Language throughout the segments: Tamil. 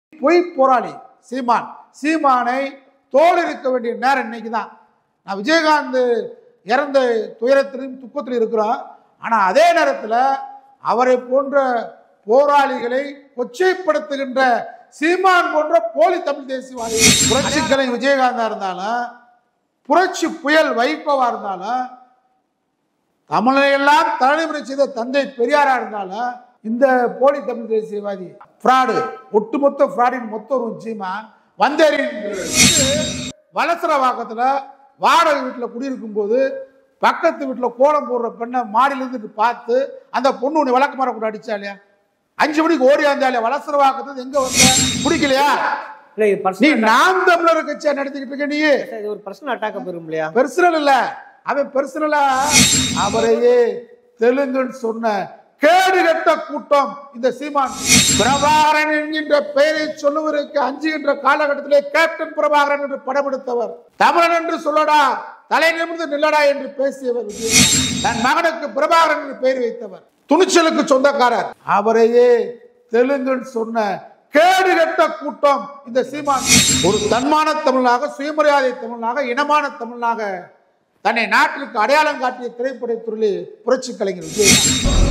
பொய் போராளி சீமான் சீமானை தோல் இருக்க வேண்டிய நேரம் இன்னைக்கு தான் நான் விஜயகாந்த் இறந்த துயரத்திலும் துக்கத்திலும் இருக்கிறோம் ஆனா அதே நேரத்துல அவரை போன்ற போராளிகளை கொச்சைப்படுத்துகின்ற சீமான் போன்ற போலி தமிழ் தேசியவாதி புரட்சிக்கலை விஜயகாந்தா இருந்தாலும் புரட்சி புயல் வைகோவா இருந்தாலும் தமிழரையெல்லாம் தலைமுறை செய்த தந்தை பெரியாரா இருந்தாலும் இந்த போலி தமிழ் தேசியவாதி ஃப்ராடு ஒட்டுமொத்த ஃப்ராடின் மொத்த ஒரு சீமா வந்தேரி வலசரவாக்கத்துல வாடகை வீட்டில் குடியிருக்கும் போது பக்கத்து வீட்டில் கோலம் போடுற பெண்ணை மாடியில இருந்து பார்த்து அந்த பொண்ணு உன்னை விளக்கு மரம் கூட அடிச்சா இல்லையா அஞ்சு மணிக்கு ஓடி வந்தா இல்லையா வலசரவாக்கத்துல எங்க வந்த பிடிக்கலையா இல்ல இது நீ பர்சனல் நாம் தமிழர் கட்சியா நடத்திக்கிட்டு இருக்க நீ இது ஒரு பர்சனல் அட்டாக் பெறும் இல்லையா பெர்சனல் இல்ல அவன் பெர்சனலா அவரையே தெலுங்குன்னு சொன்ன கேடுகட்ட கூட்டம் இந்த சீமான் பிரபாகரன் என்கின்ற பெயரை சொல்லுவதற்கு அஞ்சுகின்ற காலகட்டத்திலே கேப்டன் பிரபாகரன் என்று படமெடுத்தவர் தமிழன் என்று சொல்லடா தலை நிமிர்ந்து நில்லடா என்று பேசியவர் விஜயகாந்த். தன் மகனுக்கு பிரபாகரன் என்று பெயர் வைத்தவர் துணிச்சலுக்கு சொந்தக்காரர் அவரையே தெலுங்குன்னு சொன்ன கேடுகட்ட கூட்டம் இந்த சீமான் ஒரு தன்மான தமிழனாக சுயமரியாதை தமிழனாக இனமான தமிழனாக தன்னை நாட்டிற்கு அடையாளம் காட்டிய திரைப்படத் துறையில் புரட்சி கலைஞர் விஜயகாந்த்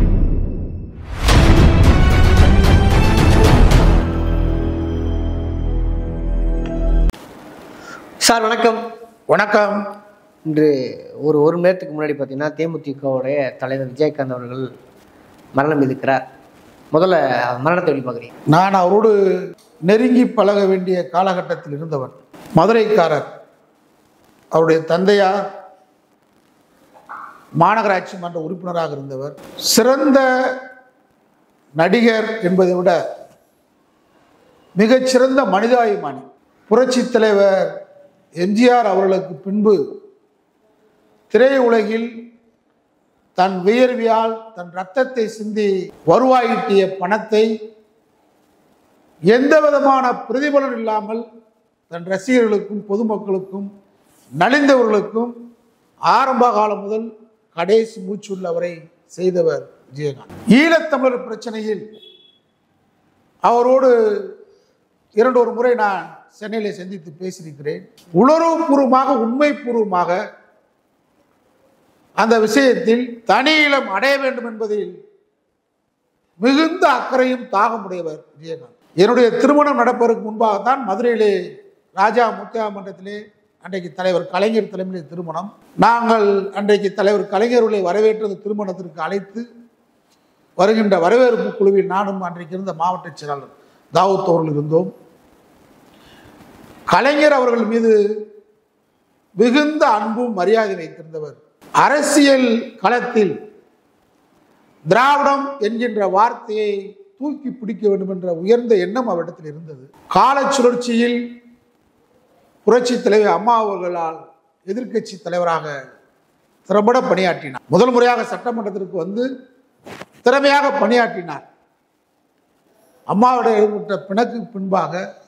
சார் வணக்கம் வணக்கம் இன்று ஒரு ஒரு மணி நேரத்துக்கு முன்னாடி பார்த்தீங்கன்னா தேமுதிகவுடைய தலைவர் விஜயகாந்த் அவர்கள் மரணம் இருக்கிறார் முதல்ல மரணத்தை எப்படி பார்க்குறீங்க நான் அவரோடு நெருங்கி பழக வேண்டிய காலகட்டத்தில் இருந்தவன் மதுரைக்காரர் அவருடைய தந்தையார் மாநகராட்சி மன்ற உறுப்பினராக இருந்தவர் சிறந்த நடிகர் என்பதை விட மிகச்சிறந்த மனிதாபிமானி புரட்சி தலைவர் எம்ஜிஆர் அவர்களுக்கு பின்பு திரையுலகில் தன் வியர்வியால் தன் ரத்தத்தை சிந்தி வருவாயிட்டிய பணத்தை எந்த விதமான பிரதிபலன் இல்லாமல் தன் ரசிகர்களுக்கும் பொதுமக்களுக்கும் நலிந்தவர்களுக்கும் ஆரம்ப காலம் முதல் கடைசி மூச்சுள்ளவரை செய்தவர் விஜயகாந்த் ஈழத்தமிழர் பிரச்சனையில் அவரோடு இரண்டு ஒரு முறை நான் சென்னையில் சந்தித்து பேசியிருக்கிறேன் உணர்வுபூர்வமாக உண்மைப்பூர்வமாக அந்த விஷயத்தில் தனியிலம் அடைய வேண்டும் என்பதில் மிகுந்த அக்கறையும் தாகமுடையவர் விஜயகாந்த் என்னுடைய திருமணம் நடப்பதற்கு முன்பாகத்தான் மதுரையிலே ராஜா முத்தியா மன்றத்திலே அன்றைக்கு தலைவர் கலைஞர் தலைமையில் திருமணம் நாங்கள் அன்றைக்கு தலைவர் கலைஞர்களை வரவேற்றது திருமணத்திற்கு அழைத்து வருகின்ற வரவேற்பு குழுவில் நானும் அன்றைக்கு இருந்த மாவட்ட செயலாளர் தாவூத் அவர்கள் இருந்தோம் கலைஞர் அவர்கள் மீது மிகுந்த அன்பும் மரியாதை வைத்திருந்தவர் அரசியல் களத்தில் திராவிடம் என்கின்ற வார்த்தையை தூக்கி பிடிக்க வேண்டும் என்ற உயர்ந்த எண்ணம் அவரிடத்தில் இருந்தது கால சுழற்சியில் புரட்சி தலைவர் அம்மா அவர்களால் எதிர்க்கட்சி தலைவராக திறம்பட பணியாற்றினார் முதல் முறையாக சட்டமன்றத்திற்கு வந்து திறமையாக பணியாற்றினார் அம்மாவுடைய ஏற்பட்ட பிணக்கு பின்பாக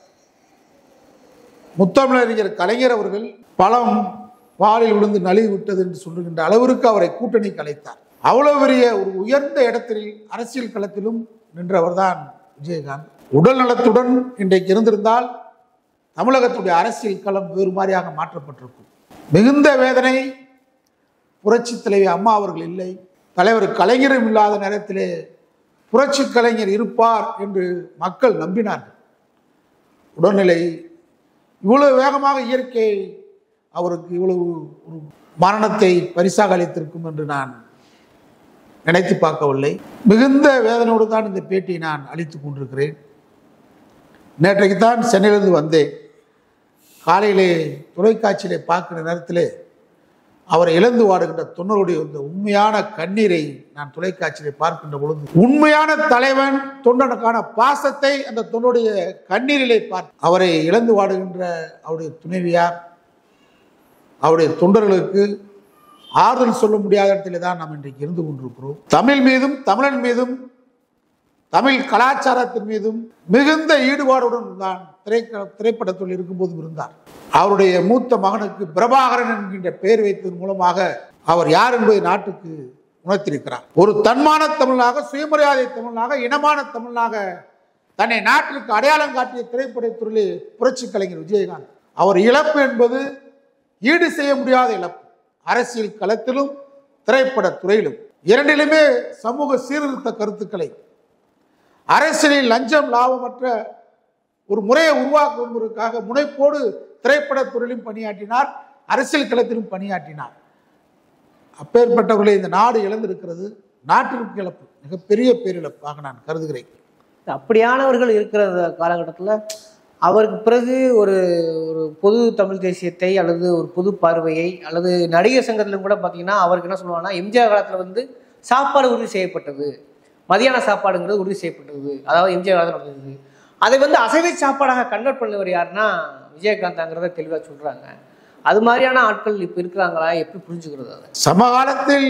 முத்தமிழறிஞர் கலைஞர் அவர்கள் பழம் பாலில் விழுந்து நழுவி விட்டது என்று சொல்லுகின்ற அளவிற்கு அவரை கூட்டணி கலைத்தார் அவ்வளவு பெரிய ஒரு உயர்ந்த இடத்தில் அரசியல் களத்திலும் நின்றவர்தான் விஜயகாந்த் உடல் நலத்துடன் இன்றைக்கு இருந்திருந்தால் தமிழகத்துடைய அரசியல் களம் வேறு மாதிரியாக மாற்றப்பட்டிருக்கும் மிகுந்த வேதனை புரட்சி தலைவி அம்மா அவர்கள் இல்லை தலைவர் கலைஞரும் இல்லாத நேரத்திலே புரட்சி கலைஞர் இருப்பார் என்று மக்கள் நம்பினார்கள் உடல்நிலை இவ்வளவு வேகமாக இயற்கை அவருக்கு இவ்வளவு ஒரு மரணத்தை பரிசாக அளித்திருக்கும் என்று நான் நினைத்து பார்க்கவில்லை மிகுந்த வேதனையோடு தான் இந்த பேட்டியை நான் அளித்துக் கொண்டிருக்கிறேன் நேற்றைக்கு தான் சென்னையிலிருந்து வந்தேன் காலையிலே தொலைக்காட்சியிலே பார்க்கிற நேரத்திலே அவரை இழந்து வாடுகின்ற தொண்டருடைய இந்த உண்மையான கண்ணீரை நான் தொலைக்காட்சியிலே பார்க்கின்ற பொழுது உண்மையான தலைவன் தொண்டனுக்கான பாசத்தை அந்த தொண்டருடைய கண்ணீரிலே பார்த்து அவரை இழந்து வாடுகின்ற அவருடைய துணைவியார் அவருடைய தொண்டர்களுக்கு ஆறுதல் சொல்ல முடியாத இடத்திலே தான் நாம் இன்றைக்கு இருந்து கொண்டிருக்கிறோம் தமிழ் மீதும் தமிழன் மீதும் தமிழ் கலாச்சாரத்தின் மீதும் மிகுந்த ஈடுபாடுடன் தான் திரைக்க திரைப்படத்தில் இருக்கும்போதும் இருந்தார் அவருடைய மூத்த மகனுக்கு பிரபாகரன் என்கின்ற பெயர் வைத்ததன் மூலமாக அவர் யார் என்பதை நாட்டுக்கு உணர்த்தியிருக்கிறார் ஒரு தன்மான தமிழனாக சுயமரியாதை தமிழனாக இனமான தமிழனாக தன்னை நாட்டிற்கு அடையாளம் காட்டிய திரைப்படத்துறையில் புரட்சி கலைஞர் விஜயகாந்த் அவர் இழப்பு என்பது ஈடு செய்ய முடியாத இழப்பு அரசியல் களத்திலும் திரைப்படத் துறையிலும் இரண்டிலுமே சமூக சீர்திருத்த கருத்துக்களை அரசியலில் லஞ்சம் லாபமற்ற ஒரு முறையை உருவாக்குவதற்காக முனைப்போடு திரைப்படத் துறையிலும் பணியாற்றினார் அரசியல் களத்திலும் பணியாற்றினார் அப்பேற்பட்டவர்களை இந்த நாடு இழந்திருக்கிறது நாட்டிற்கு இழப்பு மிகப்பெரிய பேரிழப்பாக நான் கருதுகிறேன் அப்படியானவர்கள் இருக்கிற காலகட்டத்தில் அவருக்கு பிறகு ஒரு ஒரு பொது தமிழ் தேசியத்தை அல்லது ஒரு பொது பார்வையை அல்லது நடிகர் சங்கத்திலும் கூட பார்த்தீங்கன்னா அவருக்கு என்ன சொல்லுவாங்கன்னா எம்ஜிஆர் காலத்தில் வந்து சாப்பாடு உறுதி செய்யப்பட்டது மதியான சாப்பாடுங்கிறது உறுதி செய்யப்பட்டது அதாவது எம்ஜிஆர் காலத்தில் நடந்தது அதை வந்து அசைவ சாப்பாடாக கன்வெர்ட் பண்ணவர் யாருன்னா விஜயகாந்தாங்கிறத தெளிவாக சொல்கிறாங்க அது மாதிரியான ஆட்கள் இப்போ இருக்கிறாங்களா எப்படி புரிஞ்சுக்கிறது அதை சமகாலத்தில்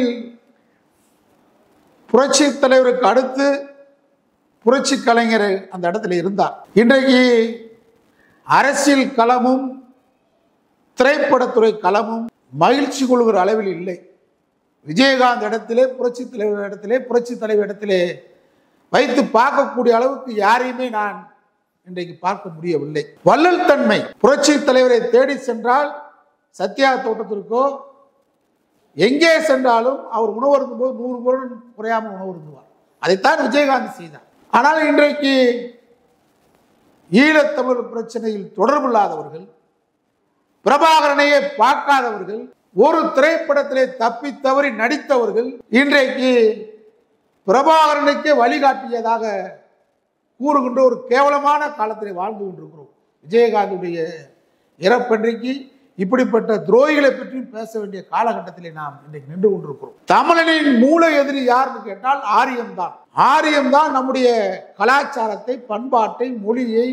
புரட்சி தலைவருக்கு அடுத்து புரட்சி கலைஞர் அந்த இடத்துல இருந்தார் இன்றைக்கு அரசியல் களமும் திரைப்படத்துறை களமும் மகிழ்ச்சி கொள்கிற அளவில் இல்லை விஜயகாந்த் இடத்திலே புரட்சி தலைவர் இடத்திலே புரட்சி தலைவர் இடத்திலே வைத்து பார்க்கக்கூடிய அளவுக்கு யாரையுமே நான் இன்றைக்கு பார்க்க முடியவில்லை வள்ளல் தன்மை புரட்சி தலைவரை தேடி சென்றால் சத்யா தோட்டத்திற்கோ எங்கே சென்றாலும் அவர் உணவருந்தும் போது நூறு பொருள் குறையாமல் உணவருந்துவார் அதைத்தான் விஜயகாந்த் செய்தார் ஆனால் இன்றைக்கு ஈழத்தமிழர் பிரச்சனையில் தொடர்பில்லாதவர்கள் பிரபாகரனையே பார்க்காதவர்கள் ஒரு திரைப்படத்திலே தப்பி தவறி நடித்தவர்கள் இன்றைக்கு பிரபாகரனுக்கே வழிகாட்டியதாக கூறுகின்ற ஒரு கேவலமான காலத்திலே வாழ்ந்து கொண்டிருக்கிறோம் விஜயகாந்துடைய இறப்பன்றைக்கு இப்படிப்பட்ட துரோகிகளை பற்றியும் பேச வேண்டிய காலகட்டத்திலே நாம் இன்றைக்கு நின்று கொண்டிருக்கிறோம் தமிழனின் மூல எதிரி யாருன்னு கேட்டால் ஆரியம் தான் ஆரியம் தான் நம்முடைய கலாச்சாரத்தை பண்பாட்டை மொழியை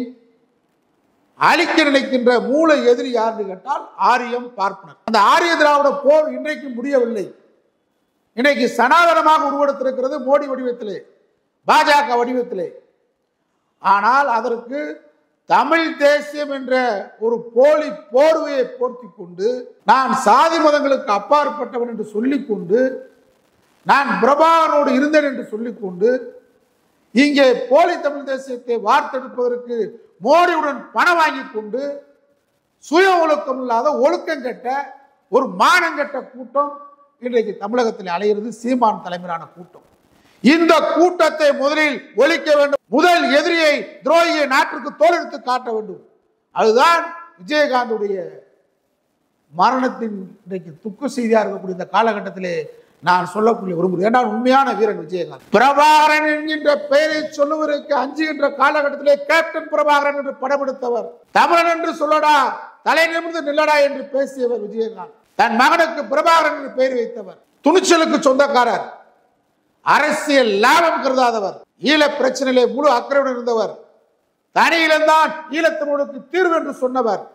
அழிக்க நினைக்கின்ற மூல எதிரி யாருன்னு கேட்டால் ஆரியம் பார்ப்பனர் அந்த ஆரிய திராவிட போர் இன்றைக்கு முடியவில்லை இன்றைக்கு சனாதனமாக உருவெடுத்திருக்கிறது மோடி வடிவத்திலே பாஜக வடிவத்திலே ஆனால் அதற்கு தமிழ் தேசியம் என்ற ஒரு போலி போர்வையை போர்த்தி கொண்டு நான் சாதி மதங்களுக்கு அப்பாற்பட்டவன் என்று சொல்லிக்கொண்டு நான் பிரபாகரோடு இருந்தேன் என்று சொல்லிக்கொண்டு இங்கே போலி தமிழ் தேசியத்தை வார்த்தெடுப்பதற்கு மோடியுடன் பணம் வாங்கி கொண்டு சுய ஒழுக்கம் இல்லாத ஒழுக்கம் கெட்ட ஒரு மானங்கெட்ட கூட்டம் இன்றைக்கு தமிழகத்தில் அலைகிறது சீமான் தலைமையிலான கூட்டம் இந்த கூட்டத்தை முதலில் ஒழிக்க வேண்டும் முதல் எதிரியை துரோகியை நாட்டிற்கு தோலெடுத்து காட்ட வேண்டும் அதுதான் விஜயகாந்துடைய மரணத்தின் இன்றைக்கு துக்க செய்தியா இருக்கக்கூடிய இந்த காலகட்டத்திலே நான் சொல்லக்கூடிய விரும்புகிறேன் ஏன்னா உண்மையான வீரன் விஜயகாந்த் பிரபாகரன் என்கின்ற பெயரை சொல்லுவதற்கு அஞ்சுகின்ற காலகட்டத்திலே கேப்டன் பிரபாகரன் என்று படமெடுத்தவர் தமிழன் என்று சொல்லடா தலை நிமிர்ந்து நில்லடா என்று பேசியவர் விஜயகாந்த் தன் மகனுக்கு பிரபாகரன் என்று பெயர் வைத்தவர் துணிச்சலுக்கு சொந்தக்காரர் அரசியல் லாபம் கருதாதவர் ஈழ பிரச்சனையிலே முழு அக்கறையுடன் இருந்தவர் தனியில்தான் ஈழத்தமிழுக்கு தீர்வு என்று சொன்னவர்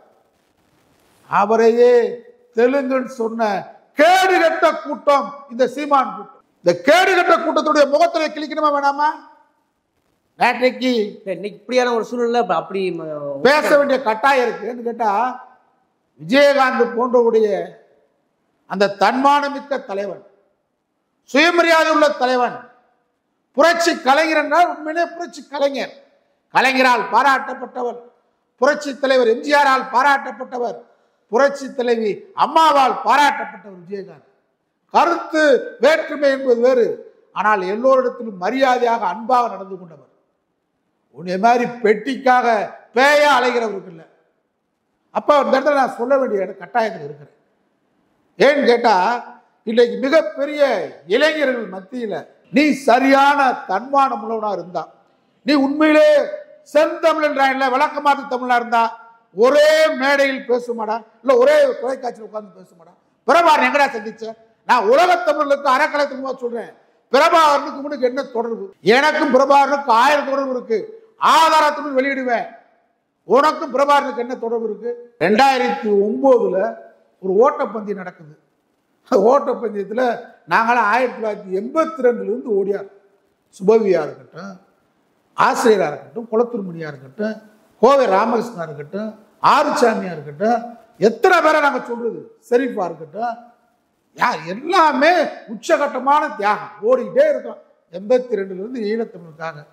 அவரையே தெலுங்குன்னு சொன்ன கேடுகட்ட கூட்டம் இந்த சீமான் கூட்டம் இந்த கேடுகட்ட கூட்டத்துடைய முகத்திலே கிழிக்கணுமா வேணாமா நேற்றைக்கு இல்ல, இன்னைக்கு இப்படியான ஒரு சூழ்நிலை அப்ப அப்படி ம- பேச வேண்டிய கட்டாயம் இருக்குன்னு கேட்டா விஜயகாந்த் போன்றவுடைய அந்த தன்மானமிக்க தலைவன் சுயமரியாதை உள்ள தலைவன் புரட்சி கலைஞர் என்றால் உண்மையிலே புரட்சி கலைஞர் கலைஞரால் பாராட்டப்பட்டவர் புரட்சி தலைவர் எம்ஜிஆரால் பாராட்டப்பட்டவர் புரட்சி தலைவி அம்மாவால் பாராட்டப்பட்டவர் விஜயகாந்த் கருத்து வேற்றுமை என்பது வேறு ஆனால் எல்லோரிடத்திலும் மரியாதையாக அன்பாக நடந்து கொண்டவர் உன்னை மாதிரி பெட்டிக்காக பேயா அலைகிறவருக்கு இல்லை அப்போ அந்த இடத்துல நான் சொல்ல வேண்டிய இட- கட்டாயத்தில் இருக்கிறேன் ஏன்னு கேட்டா இன்றைக்கு மிகப்பெரிய இளைஞர்கள் மத்தியில நீ சரியான தன்மானம் உள்ளவனா இருந்தா நீ உண்மையிலே செந்தமிழ்ன்றான்ல விளக்கமாத்து தமிழா இருந்தா ஒரே மேடையில் பேசுமாடா இல்ல ஒரே தொலைக்காட்சியில் உட்கார்ந்து பேசுமாடா பிரபாகரன் எங்கடா சந்திச்ச நான் உலக தமிழுக்கு அறக்கலைத்துமா சொல்றேன் பிரபாகரனுக்கு முன்னுக்கு என்ன தொடர்பு எனக்கும் பிரபாகரனுக்கு ஆயிரம் தொடர்பு இருக்கு ஆதாரத்துடன் வெளியிடுவேன் உனக்கும் பிரபாகரனுக்கு என்ன தொடர்பு இருக்கு ரெண்டாயிரத்தி ஒன்பதுல ஒரு ஓட்டப்பந்தயம் நடக்குது அந்த ஓட்டப்பந்தயத்தில் நாங்களாம் ஆயிரத்தி தொள்ளாயிரத்தி எண்பத்தி ரெண்டுலேருந்து ஓடியார் சுபவியா இருக்கட்டும் ஆசிரியராக இருக்கட்டும் குளத்தூர்மணியாக இருக்கட்டும் கோவை ராமகிருஷ்ணா இருக்கட்டும் ஆறுசாமியா இருக்கட்டும் எத்தனை பேரை நாங்கள் சொல்றது ஷெரீஃபா இருக்கட்டும் யார் எல்லாமே உச்சகட்டமான தியாகம் ஓடிக்கிட்டே இருக்கோம் எண்பத்தி ரெண்டுலேருந்து ஈழத்தமிழுக்காக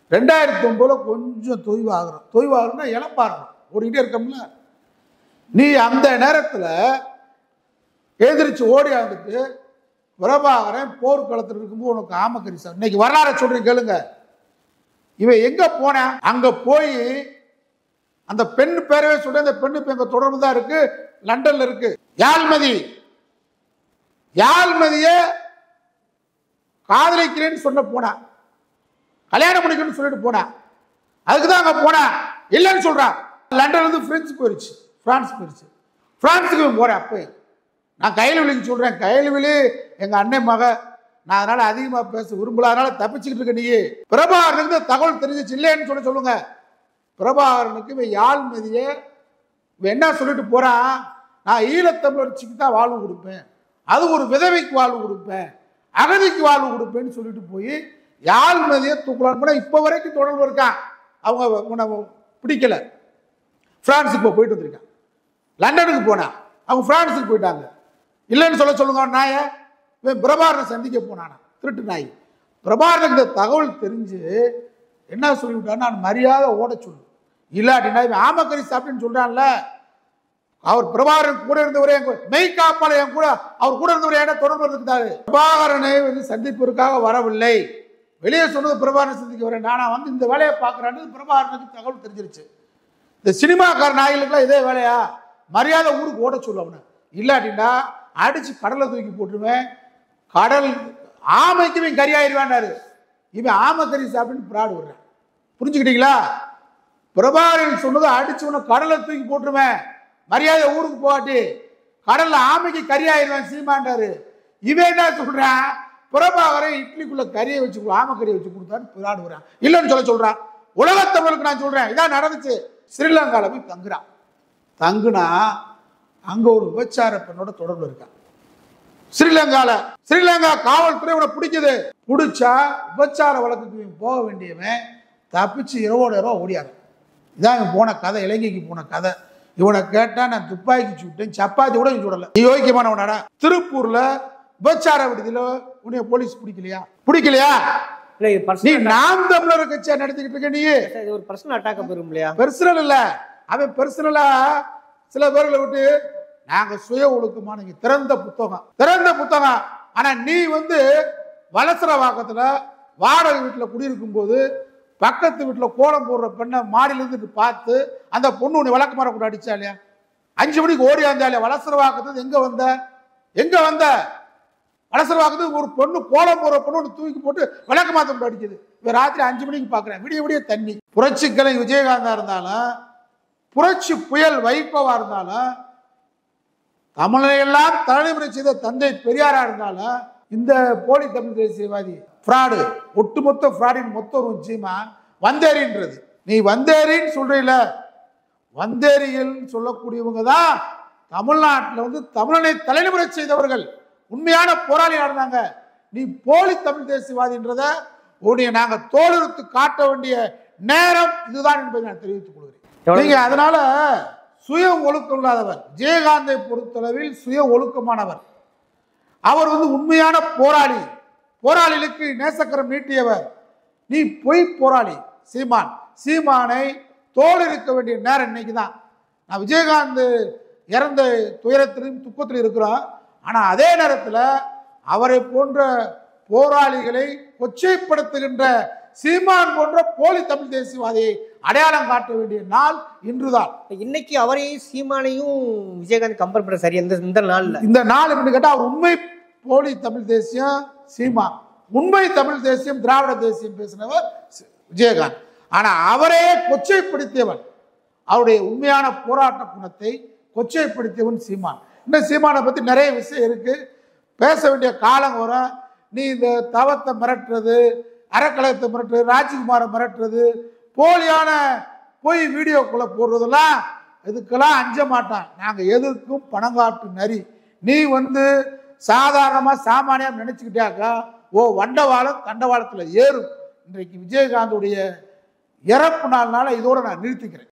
ரெண்டாயிரத்தி ஒன்பதுல கொஞ்சம் தொய்வாகிறோம் தொய்வாகிறோம்னா இழப்பாடுறோம் ஓடிக்கிட்டே இருக்கோம்ல நீ அந்த நேரத்துல எதிர்த்து ஓடி வந்துட்டு பிரபாகரன் போர்க்களத்தில் இருக்கும்போது உனக்கு ஆமக்கரி சார் இன்னைக்கு வரலாறு சொல்றேன் கேளுங்க இவன் எங்க போனான் அங்க போய் அந்த பெண் பேரவே சொல்ற அந்த பெண்ணு இப்ப எங்க தொடர்பு தான் இருக்கு லண்டன்ல இருக்கு யாழ்மதி யாழ்மதிய காதலிக்கிறேன்னு சொன்ன போனான் கல்யாணம் பண்ணிக்கணும்னு சொல்லிட்டு போனான் அதுக்கு தான் அங்க போனான் இல்லைன்னு சொல்றான் லண்டன்ல இருந்து பிரெஞ்சு போயிருச்சு பிரான்ஸ் போயிருச்சு பிரான்ஸுக்கு இவன் போறேன் அப்போ நான் கையல்வெளிக்கு சொல்றேன் கையல்வெளி எங்க அண்ணன் மக நான் அதனால அதிகமா பேச விரும்பல அதனால தப்பிச்சுக்கிட்டு இருக்க நீ பிரபாகரனுக்கு இந்த தகவல் தெரிஞ்சிச்சு இல்லைன்னு சொல்ல சொல்லுங்க பிரபாகரனுக்கு இவன் யாழ்மதியை இவன் என்ன சொல்லிட்டு போறான் நான் ஈழத்தமிழர்ச்சிக்கு தான் வாழ்வு கொடுப்பேன் அது ஒரு விதவைக்கு வாழ்வு கொடுப்பேன் அகதிக்கு வாழ்வு கொடுப்பேன்னு சொல்லிட்டு போய் யாழ்மதியை தூக்கலான்னு போனா இப்போ வரைக்கும் தொடர்பு இருக்கான் அவங்க உன்னை பிடிக்கல பிரான்ஸுக்கு இப்போ போயிட்டு வந்திருக்கான் லண்டனுக்கு போனான் அவங்க பிரான்ஸுக்கு போயிட்டாங்க இல்லைன்னு சொல்ல சொல்லுங்க அவன் நாய இவன் பிரபாரனை சந்திக்க போனானா திருட்டு நாய் பிரபாரனுக்கு இந்த தகவல் தெரிஞ்சு என்ன சொல்லிவிட்டான்னு நான் மரியாதை ஓட சொல்லு இல்லாட்டினா இவன் ஆமக்கறி சாப்பிட்டுன்னு சொல்றான்ல அவர் பிரபாகரன் கூட இருந்தவரே என் கூட- மெய் காப்பாள என் கூட அவர் கூட இருந்தவரே என்ன தொடர்பு இருந்தாரு பிரபாகரனை வந்து சந்திப்பதற்காக வரவில்லை வெளியே சொன்னது பிரபாகரன் சந்திக்க வரேன் நானா வந்து இந்த வேலையை பார்க்கறான்னு பிரபாகரனுக்கு தகவல் தெரிஞ்சிருச்சு இந்த சினிமாக்கார நாய்களுக்கெல்லாம் இதே வேலையா மரியாதை ஊருக்கு ஓட சொல்லு அவனை இல்லாட்டினா அடிச்சு கடலை தூக்கி போட்டுருவேன் கடல் ஆமைக்கு இவன் கறியாயிருவான்னாரு இவன் ஆமை கறி சாப்பிட்டுன்னு பிராடு விடுறேன் புரிஞ்சுக்கிட்டீங்களா பிரபாகரன் சொன்னதை அடிச்சு உன்னை கடலை தூக்கி போட்டுருவேன் மரியாதை ஊருக்கு போகாட்டி கடல்ல ஆமைக்கு கறியாயிருவேன் சீமாண்டாரு இவன் என்ன சொல்றான் பிரபாகரன் இட்லிக்குள்ள கறியை வச்சு கொடு- ஆமை கறியை வச்சு கொடுத்தான்னு பிராடு விடுறான் இல்லைன்னு சொல்ல சொல்றான் உலகத்தமிழுக்கு நான் சொல்றேன் இதான் நடந்துச்சு ஸ்ரீலங்கால போய் தங்குறான் தங்குனா அங்க ஒரு விபச்சார பெண்ணோட தொடர்பு இருக்கான் ஸ்ரீலங்கால ஸ்ரீலங்கா காவல்துறை இவனை பிடிக்குது பிடிச்சா விபச்சார வழக்குக்கு இவன் போக வேண்டியவன் தப்பிச்சு இரவோட இரவு ஓடியாரு இதான் இவன் போன கதை இலங்கைக்கு போன கதை இவனை கேட்டா நான் துப்பாக்கி சுட்டேன் சப்பாத்தி கூட இவன் சுடல நீ யோக்கியமானவனாடா திருப்பூர்ல விபச்சார விடுதியில உன்னைய போலீஸ் பிடிக்கலையா பிடிக்கலையா இல்ல இது நீ பர்சனல் நாம் தமிழர் கட்சியா நடத்திக்கிட்டு இருக்க நீ இது ஒரு பர்சனல் அட்டாக்க போயிரும் இல்லையா பெர்சனல் இல்ல அவன் பெர்சனலா சில பேர்களை விட்டு நாங்க சுய ஒழுக்கமானவங்க திறந்த புத்தகம் திறந்த புத்தகம் ஆனா நீ வந்து வலசர வாக்கத்துல வாடகை வீட்டுல குடியிருக்கும் போது பக்கத்து வீட்டுல கோலம் போடுற பெண்ணை மாடியில இருந்து பார்த்து அந்த பொண்ணு உன்னை விளக்கு மரம் கூட அடிச்சா இல்லையா அஞ்சு மணிக்கு ஓடி வந்தா இல்லையா வலசர வாக்கத்துல எங்க வந்த எங்க வந்த வலசர வாக்கத்துக்கு ஒரு பொண்ணு கோலம் போடுற பொண்ணு ஒண்ணு தூக்கி போட்டு விளக்கு மாத்தம் அடிக்குது இப்ப ராத்திரி அஞ்சு மணிக்கு பாக்குறேன் விடிய விடிய தண்ணி புரட்சிக்கலை விஜயகாந்தா இருந்தாலும் புரட்சி புயல் வைகோவா இருந்தாலும் தமிழையெல்லாம் தலைமுறை செய்த தந்தை பெரியாரா இருந்தாலும் இந்த போலி தமிழ் தேசியவாதி ஃப்ராடு ஒட்டுமொத்த ஃப்ராடின் மொத்த ஒரு சீமான் வந்தேரின்றது நீ வந்தேரின்னு சொல்றீல வந்தேரிகள் சொல்லக்கூடியவங்க தான் தமிழ்நாட்டில் வந்து தமிழனை தலைமுறை செய்தவர்கள் உண்மையான போராளியா இருந்தாங்க நீ போலி தமிழ் தேசியவாதின்றத உன்னைய நாங்க தோலுறுத்து காட்ட வேண்டிய நேரம் இதுதான் என்பதை நான் தெரிவித்துக் கொள்கிறேன் எவ்வளவு- நீங்க அதனால சுய ஒழுக்கம் இல்லாதவர் ஜெயகாந்தை பொறுத்தளவில் சுய ஒழுக்கமானவர் அவர் வந்து உண்மையான போராளி போராளிகளுக்கு நேசக்கரம் நீட்டியவர் நீ பொய் போராளி சீமான் சீமானை தோல் இருக்க வேண்டிய நேரம் இன்னைக்கு தான் நான் விஜயகாந்த் இறந்த துயரத்திலும் துக்கத்திலும் இருக்கிறோம் ஆனா அதே நேரத்தில் அவரை போன்ற போராளிகளை கொச்சைப்படுத்துகின்ற சீமான் போன்ற போலி தமிழ் தேசியவாதியை அடையாளம் காட்ட வேண்டிய நாள் இன்றுதான் இன்னைக்கு அவரையும் சீமானையும் விஜயகாந்த் கம்பேர் பண்ண சரி இந்த இந்த நாள்ல இந்த நாள் எப்படின்னு கேட்டா அவர் உண்மை போலி தமிழ் தேசியம் சீமா உண்மை தமிழ் தேசியம் திராவிட தேசியம் பேசினவர் சி- விஜயகாந்த் ஆனா அவரே கொச்சைப்படுத்தியவன் அவருடைய உண்மையான போராட்ட குணத்தை கொச்சைப்படுத்தியவன் சீமான் இன்னும் சீமானை பத்தி நிறைய விஷயம் இருக்கு பேச வேண்டிய காலம் வரும் நீ இந்த தவத்தை மிரட்டுறது அறக்கலகத்தை மிரட்டுறது ராஜ்குமாரை மிரட்டுறது போலியான பொய் வீடியோக்குள்ள போடுறதெல்லாம் இதுக்கெல்லாம் அஞ்ச மாட்டான் நாங்க எதுக்கும் பணங்காட்டு நரி நீ வந்து சாதாரணமா சாமானியா நினைச்சுக்கிட்டாக்கா ஓ வண்டவாளம் தண்டவாளத்துல ஏறும் இன்றைக்கு விஜயகாந்துடைய இறப்பு நாள்னால இதோட நான் நிறுத்திக்கிறேன்